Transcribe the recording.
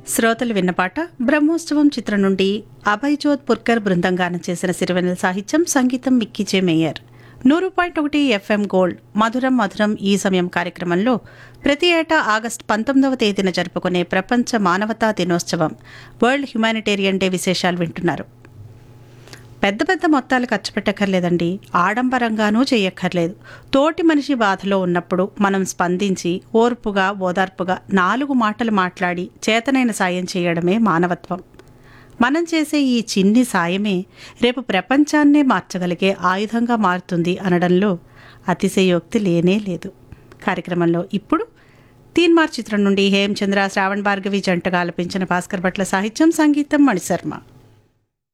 శ్రోతలు విన్నపాట బ్రహ్మోత్సవం చిత్రం నుండి అభయ్ జోత్ పుర్కర్ బృందం గానం చేసిన సిరివెన్నెల సాహిత్యం సంగీతం మిక్కిజే మేయర్ నూరు పాయింట్ ఒకటి ఎఫ్ఎం గోల్డ్ మధురం మధురం ఈ సమయం కార్యక్రమంలో ప్రతి ఏటా ఆగస్టు పంతొమ్మిదవ తేదీన జరుపుకునే ప్రపంచ మానవతా దినోత్సవం వరల్డ్ హ్యుమానిటేరియన్ డే విశేషాలు వింటున్నారు పెద్ద పెద్ద మొత్తాలు ఖర్చు పెట్టక్కర్లేదండి ఆడంబరంగానూ చేయక్కర్లేదు తోటి మనిషి బాధలో ఉన్నప్పుడు మనం స్పందించి ఓర్పుగా ఓదార్పుగా నాలుగు మాటలు మాట్లాడి చేతనైన సాయం చేయడమే మానవత్వం మనం చేసే ఈ చిన్ని సాయమే రేపు ప్రపంచాన్నే మార్చగలిగే ఆయుధంగా మారుతుంది అనడంలో అతిశయోక్తి లేనే లేదు కార్యక్రమంలో ఇప్పుడు తీన్మార్ చిత్రం నుండి హేమచంద్ర శ్రావణ్ భార్గవి జంటగా ఆలపించిన భాస్కర్ భట్ల సాహిత్యం సంగీతం మణిశర్మ